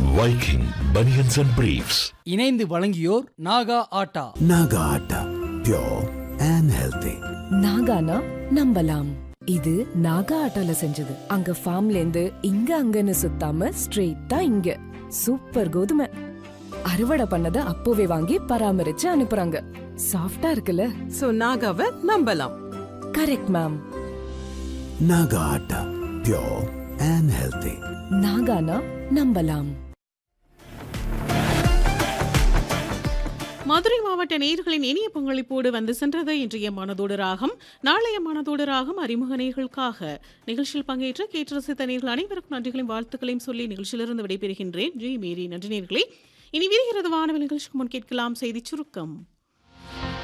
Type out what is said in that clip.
Viking Bunions and Briefs. இணைந்து வழங்கியோர் Naga atta Naga Atta, pure and healthy. நாகானா நம்பலாம் இது நாகா ஆட்டால செஞ்சது அங்க ஃபார்ம்ல இருந்து இங்க அங்கன்னு சுத்தாம ஸ்ட்ரெயிட்டா இங்க சூப்பர் கோதுமை அறுவடை பண்ணத அப்போவே வாங்கி பராமரிச்சு அனுப்புறாங்க சாஃப்டா இருக்குல்ல சோ நாகாவை நம்பலாம் correct ma'am Naga Atta, pure and healthy. நாகானா நம்பலாம் மதுரை மாவட்ட நேயர்களின் இனிய பங்களிப்போடு வந்து சென்றது இன்றைய மனதோடு ராகம் நாளைய மனதோடு ராகம் அறிமுக நேயர்களுக்காக நிகழ்ச்சியில் பங்கேற்ற கேட்டு ரசித்த நேயர்கள் அனைவருக்கும் நன்றிகளையும் வாழ்த்துக்களையும் சொல்லி நிகழ்ச்சியிலிருந்து விடைபெறுகின்றேன் ஜெய் மேரி நன்றி நேயர்களே இனி விரிகிறது வானவில் நிகழ்ச்சிக்கு முன் கேட்கலாம் செய்தி சுருக்கம்